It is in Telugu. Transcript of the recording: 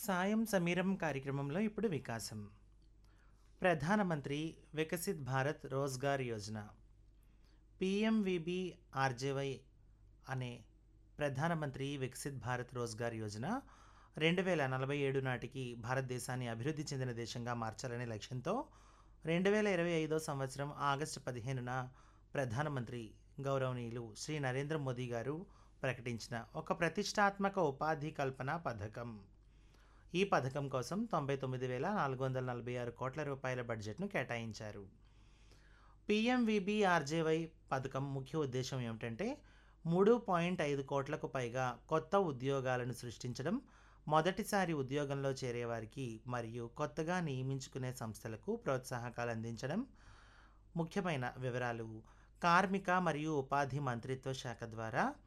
సాయం సమీరం కార్యక్రమంలో ఇప్పుడు వికాసం ప్రధానమంత్రి వికసిత్ భారత్ రోజ్గార్ యోజన పిఎంవిబి ఆర్జేవై అనే ప్రధానమంత్రి వికసిత్ భారత్ రోజ్గార్ యోజన రెండు వేల నలభై ఏడు నాటికి భారతదేశాన్ని అభివృద్ధి చెందిన దేశంగా మార్చాలనే లక్ష్యంతో రెండు వేల ఇరవై ఐదో సంవత్సరం ఆగస్టు పదిహేనున ప్రధానమంత్రి గౌరవనీయులు శ్రీ నరేంద్ర మోదీ గారు ప్రకటించిన ఒక ప్రతిష్టాత్మక ఉపాధి కల్పన పథకం ఈ పథకం కోసం తొంభై తొమ్మిది వేల నాలుగు వందల నలభై ఆరు కోట్ల రూపాయల బడ్జెట్ను కేటాయించారు పిఎంవిబిఆర్జేవై పథకం ముఖ్య ఉద్దేశం ఏమిటంటే మూడు పాయింట్ ఐదు కోట్లకు పైగా కొత్త ఉద్యోగాలను సృష్టించడం మొదటిసారి ఉద్యోగంలో చేరేవారికి మరియు కొత్తగా నియమించుకునే సంస్థలకు ప్రోత్సాహకాలు అందించడం ముఖ్యమైన వివరాలు కార్మిక మరియు ఉపాధి మంత్రిత్వ శాఖ ద్వారా